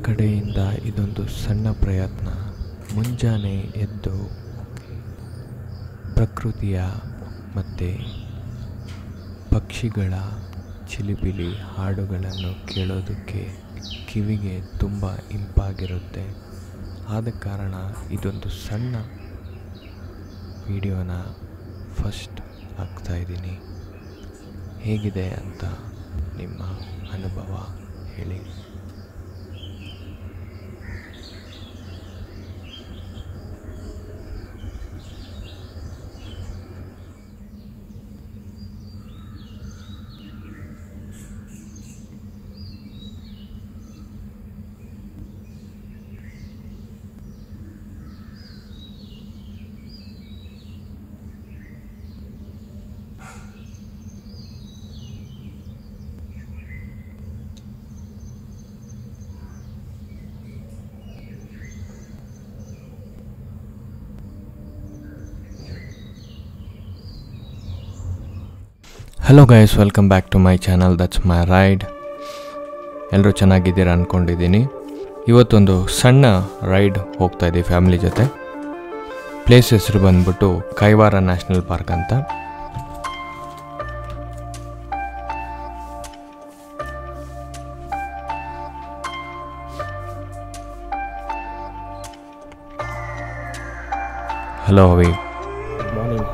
ಕಡೆಯಿಂದ ಇದೊಂದು ಸಣ್ಣ ಪ್ರಯತ್ನ ಮುಂಜಾನೆ ಎದ್ದು ಪ್ರಕೃತಿಯ ಮತ್ತು ಪಕ್ಷಿಗಳ ಚಿಲಿಪಿಲಿ ಹಾಡುಗಳನ್ನು ಕೇಳೋದಕ್ಕೆ ಕಿವಿಗೆ ತುಂಬ ಇಂಪಾಗಿರುತ್ತೆ ಆದ ಕಾರಣ ಇದೊಂದು ಸಣ್ಣ ವಿಡಿಯೋನ ಫಸ್ಟ್ ಹಾಕ್ತಾಯಿದ್ದೀನಿ ಹೇಗಿದೆ ಅಂತ ನಿಮ್ಮ ಅನುಭವ ಹೇಳಿ hello guys welcome back to my channel that's my ride ಎಲ್ಲರೂ ಚೆನ್ನಾಗಿದ್ದೀರಾ ಅಂದ್ಕೊಂಡಿದ್ದೀನಿ ಇವತ್ತೊಂದು ಸಣ್ಣ ರೈಡ್ ಹೋಗ್ತಾ ಇದ್ದೀವಿ ಫ್ಯಾಮಿಲಿ ಜೊತೆ ಪ್ಲೇಸ್ ಹೆಸರು ಬಂದ್ಬಿಟ್ಟು ಕೈವಾರ ನ್ಯಾಷನಲ್ ಪಾರ್ಕ್ ಅಂತ ಹಲೋ ಅವಿ ಮಾರ್ನಿಂಗ್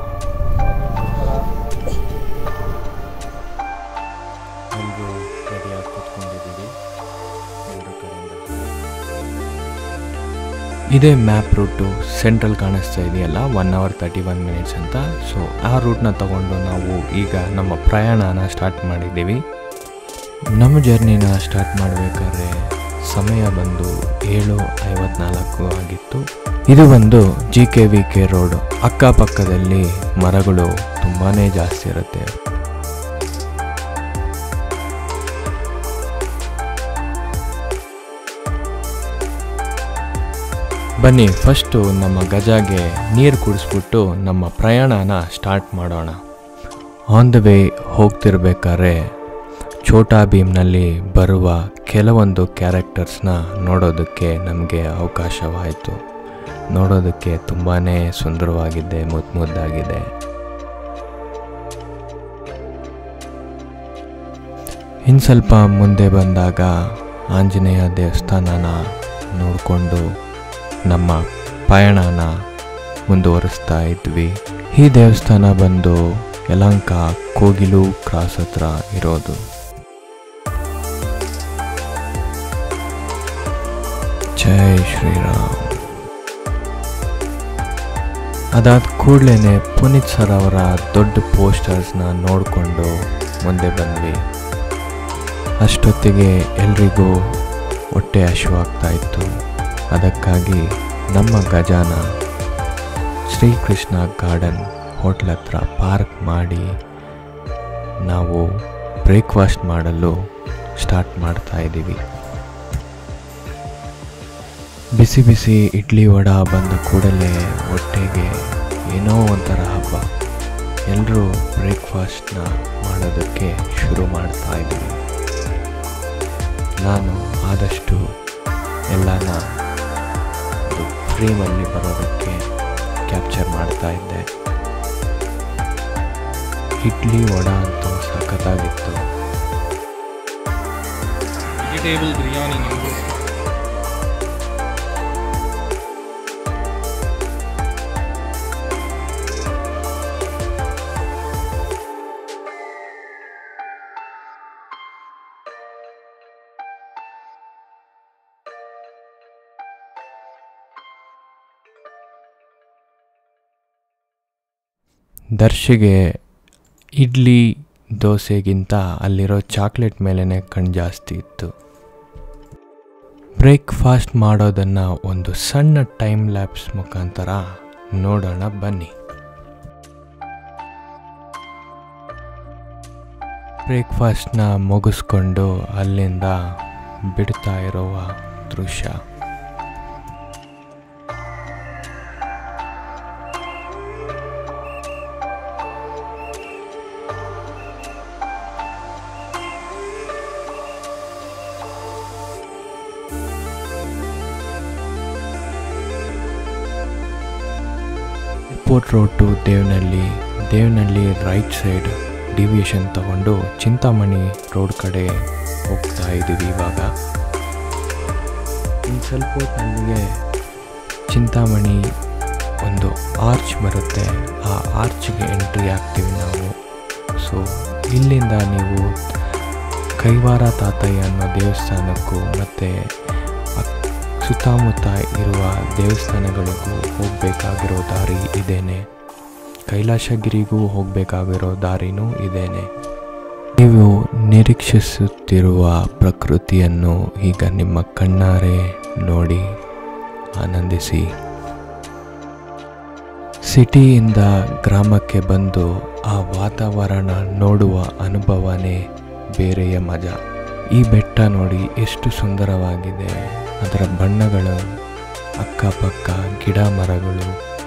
ಎಲ್ಲರೂ ರೆಡಿಯಾಗಿ ಕೂತ್ಕೊಂಡಿದ್ದೀವಿ ಎಲ್ಲರೂ ಕಡೆಯಿಂದ ಇದೇ ಮ್ಯಾಪ್ ರೂಟು ಸೆಂಟ್ರಲ್ ಕಾಣಿಸ್ತಾ ಇದೆಯಲ್ಲ one hour thirty one minutes ಅಂತ ಸೊ ಆ ರೂಟ್ನ ತಗೊಂಡು ನಾವು ಈಗ ನಮ್ಮ ಪ್ರಯಾಣನ ಸ್ಟಾರ್ಟ್ ಮಾಡಿದ್ದೀವಿ ನಮ್ಮ ಜರ್ನಿನ ಸ್ಟಾರ್ಟ್ ಮಾಡಬೇಕಾದ್ರೆ ಸಮಯ ಬಂದು ಏಳು ಐವತ್ನಾಲ್ಕು ಆಗಿತ್ತು ಇದು ಒಂದು G K V K road ಅಕ್ಕಪಕ್ಕದಲ್ಲಿ ಮರಗಳು ತುಂಬಾ ಜಾಸ್ತಿ ಇರುತ್ತೆ ಬನ್ನಿ ಫಸ್ಟು ನಮ್ಮ ಗಜಾಗೆ ನೀರು ಕುಡಿಸ್ಬಿಟ್ಟು ನಮ್ಮ ಪ್ರಯಾಣನ ಸ್ಟಾರ್ಟ್ ಮಾಡೋಣ ಆನ್ ದ ವೇ ಹೋಗ್ತಿರ್ಬೇಕಾದ್ರೆ ಛೋಟಾ ಭೀಮ್ನಲ್ಲಿ ಬರುವ ಕೆಲವೊಂದು ಕ್ಯಾರೆಕ್ಟರ್ಸ್ನ ನೋಡೋದಕ್ಕೆ ನಮಗೆ ಅವಕಾಶವಾಯಿತು ನೋಡೋದಕ್ಕೆ ತುಂಬಾ ಸುಂದರವಾಗಿದೆ ಮುದ್ದು ಮುದ್ದಾಗಿದೆ ಇನ್ನು ಸ್ವಲ್ಪ ಮುಂದೆ ಬಂದಾಗ ಆಂಜನೇಯ ದೇವಸ್ಥಾನನ ನೋಡಿಕೊಂಡು ನಮ್ಮ ಪಯಣನ ಮುಂದುವರಿಸ್ತಾ ಇದ್ವಿ ಈ ದೇವಸ್ಥಾನ ಬಂದು ಯಲಂಕ ಕೋಗಿಲು ಕ್ರಾಸ್ ಹತ್ರ ಇರೋದು ಜೈ ಶ್ರೀರಾಮ್ ಅದಾದ ಕೂಡಲೇ ಪುನೀತ್ ಸರ್ ಅವರ ದೊಡ್ಡ ಪೋಸ್ಟರ್ಸ್ನ ನೋಡಿಕೊಂಡು ಮುಂದೆ ಬಂದ್ವಿ ಅಷ್ಟೊತ್ತಿಗೆ ಎಲ್ರಿಗೂ ಹೊಟ್ಟೆ ಹಶುವಾಗ್ತಾ ಇತ್ತು ಅದಕ್ಕಾಗಿ ನಮ್ಮ ಗಜಾನ ಶ್ರೀಕೃಷ್ಣ ಗಾರ್ಡನ್ ಹೋಟ್ಲ್ ಹತ್ರ ಪಾರ್ಕ್ ಮಾಡಿ ನಾವು ಬ್ರೇಕ್ಫಾಸ್ಟ್ ಮಾಡಲು ಸ್ಟಾರ್ಟ್ ಮಾಡ್ತಾ ಇದ್ದೀವಿ ಬಿಸಿ ಬಿಸಿ ಇಡ್ಲಿ ವಡ ಬಂದ ಕೂಡಲೇ ಹೊಟ್ಟೆಗೆ ಏನೋ ಒಂಥರ ಹಬ್ಬ ಎಲ್ಲರೂ ಬ್ರೇಕ್ಫಾಸ್ಟ್ನ ಮಾಡೋದಕ್ಕೆ ಶುರು ಮಾಡ್ತಾ ಇದ್ದೀವಿ ನಾನು ಆದಷ್ಟು ಎಲ್ಲನ ಫ್ರೇಮಲ್ಲಿ ಬರೋದಕ್ಕೆ ಕ್ಯಾಪ್ಚರ್ ಮಾಡ್ತಾ ಇದ್ದೆ ಇಡ್ಲಿ ವಡ ಅಂತೂ ಸಖತ್ತಾಗಿತ್ತು ವೆಜಿಟೇಬಲ್ ಬಿರಿಯಾನಿ ನಿಮಗೆ ದರ್ಶಿಗೆ ಇಡ್ಲಿ ದೋಸೆಗಿಂತ ಅಲ್ಲಿರೋ ಚಾಕ್ಲೇಟ್ ಮೇಲೇ ಕಣ್ಣು ಜಾಸ್ತಿ ಇತ್ತು ಬ್ರೇಕ್ಫಾಸ್ಟ್ ಮಾಡೋದನ್ನು ಒಂದು ಸಣ್ಣ ಟೈಮ್ ಲ್ಯಾಬ್ಸ್ ಮುಖಾಂತರ ನೋಡೋಣ ಬನ್ನಿ ಬ್ರೇಕ್ಫಾಸ್ಟ್ನ ಮುಗಿಸ್ಕೊಂಡು ಅಲ್ಲಿಂದ ಬಿಡ್ತಾ ಇರುವ ದೃಶ್ಯ airport road to Devanahalli Devanahalli right side deviation ತಗೊಂಡು ಚಿಂತಾಮಣಿ ರೋಡ್ ಕಡೆ ಹೋಗ್ತಾ ಇದ್ದೀವಿ ಇವಾಗ ಇನ್ನು ಸ್ವಲ್ಪ ಹೊತ್ತಿನಲ್ಲಿಗೆ ಚಿಂತಾಮಣಿ ಒಂದು ಆರ್ಚ್ ಬರುತ್ತೆ ಆ ಆರ್ಚ್ಗೆ ಎಂಟ್ರಿ ಆಗ್ತೀವಿ ನಾವು ಸೊ ಇಲ್ಲಿಂದ ನೀವು ಕೈವಾರ ತಾತಯ್ಯ ಅನ್ನೋ ದೇವಸ್ಥಾನಕ್ಕೂ ಮತ್ತು ಸುತ್ತಮುತ್ತ ಇರುವ ದೇವಸ್ಥಾನಗಳಿಗೂ ಹೋಗಬೇಕಾಗಿರೋ ದಾರಿ ಇದೇನೆ ಕೈಲಾಸಗಿರಿಗೂ ಹೋಗಬೇಕಾಗಿರೋ ದಾರಿನೂ ಇದೇನೆ ನೀವು ನಿರೀಕ್ಷಿಸುತ್ತಿರುವ ಪ್ರಕೃತಿಯನ್ನು ಈಗ ನಿಮ್ಮ ಕಣ್ಣಾರೆ ನೋಡಿ ಆನಂದಿಸಿ ಸಿಟಿಯಿಂದ ಗ್ರಾಮಕ್ಕೆ ಬಂದು ಆ ವಾತಾವರಣ ನೋಡುವ ಅನುಭವನೇ ಬೇರೆಯ ಮಜಾ ಈ ಬೆಟ್ಟ ನೋಡಿ ಎಷ್ಟು ಸುಂದರವಾಗಿದೆ ಅದರ ಬಣ್ಣಗಳು ಅಕ್ಕಪಕ್ಕ ಗಿಡ ಮರಗಳು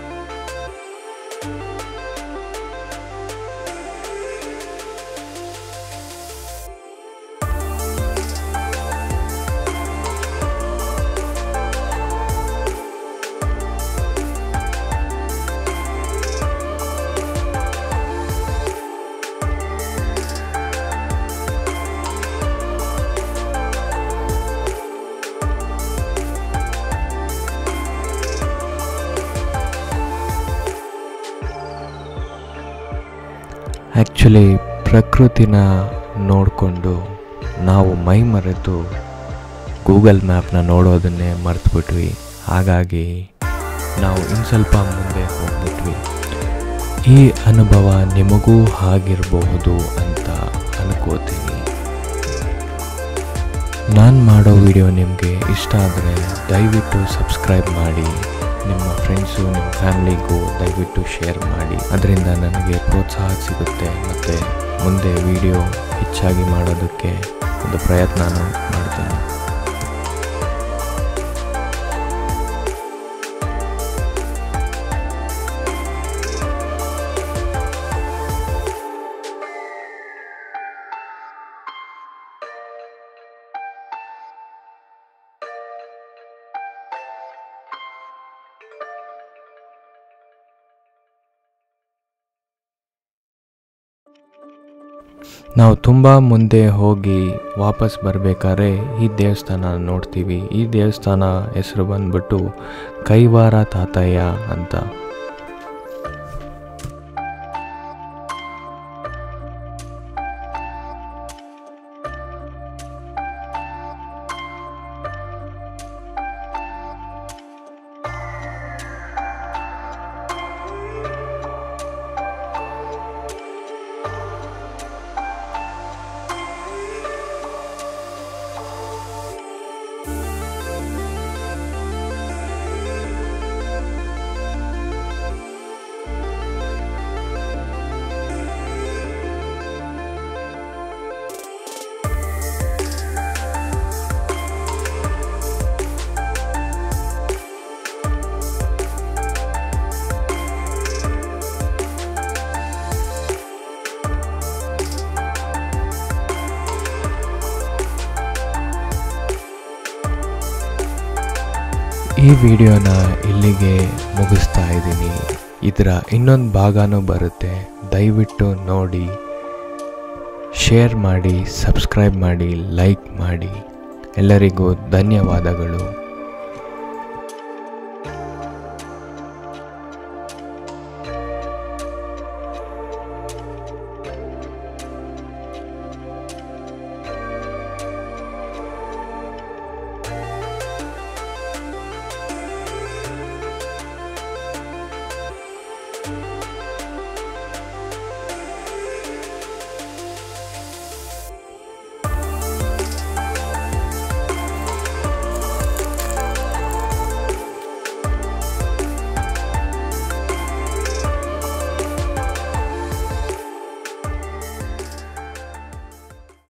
ಆ್ಯಕ್ಚುಲಿ ಪ್ರಕೃತಿನ ನೋಡಿಕೊಂಡು ನಾವು ಮೈ ಮರೆತು ಗೂಗಲ್ ಮ್ಯಾಪ್ನ ನೋಡೋದನ್ನೇ ಮರೆತುಬಿಟ್ವಿ ಹಾಗಾಗಿ ನಾವು ಇನ್ನು ಸ್ವಲ್ಪ ಮುಂದೆ ಹೋಗ್ಬಿಟ್ವಿ ಈ ಅನುಭವ ನಿಮಗೂ ಆಗಿರಬಹುದು ಅಂತ ಅನ್ಕೋತೀನಿ ನಾನು ಮಾಡೋ ವಿಡಿಯೋ ನಿಮಗೆ ಇಷ್ಟ ಆದರೆ ದಯವಿಟ್ಟು ಸಬ್ಸ್ಕ್ರೈಬ್ ಮಾಡಿ ನಿಮ್ಮ ಫ್ರೆಂಡ್ಸು ನಿಮ್ಮ ಫ್ಯಾಮ್ಲಿಗೂ ದಯವಿಟ್ಟು ಶೇರ್ ಮಾಡಿ ಅದರಿಂದ ನನಗೆ ಪ್ರೋತ್ಸಾಹ ಸಿಗುತ್ತೆ ಮತ್ತು ಮುಂದೆ ವಿಡಿಯೋ ಹೆಚ್ಚಾಗಿ ಮಾಡೋದಕ್ಕೆ ಒಂದು ಪ್ರಯತ್ನನೂ ಮಾಡ್ತೀನಿ ನಾವು ತುಂಬ ಮುಂದೆ ಹೋಗಿ ವಾಪಸ್ ಬರಬೇಕಾದ್ರೆ ಈ ದೇವಸ್ಥಾನ ನೋಡ್ತೀವಿ ಈ ದೇವಸ್ಥಾನ ಹೆಸರು ಬಂದ್ಬಿಟ್ಟು ಕೈವಾರ ತಾತಯ್ಯ ಅಂತ ಈ ವಿಡಿಯೋನ ಇಲ್ಲಿಗೆ ಮುಗಿಸ್ತಾ ಇದ್ದೀನಿ ಇದರ ಇನ್ನೊಂದು ಭಾಗನೂ ಬರುತ್ತೆ ದಯವಿಟ್ಟು ನೋಡಿ ಶೇರ್ ಮಾಡಿ ಸಬ್ಸ್ಕ್ರೈಬ್ ಮಾಡಿ ಲೈಕ್ ಮಾಡಿ ಎಲ್ಲರಿಗೂ ಧನ್ಯವಾದಗಳು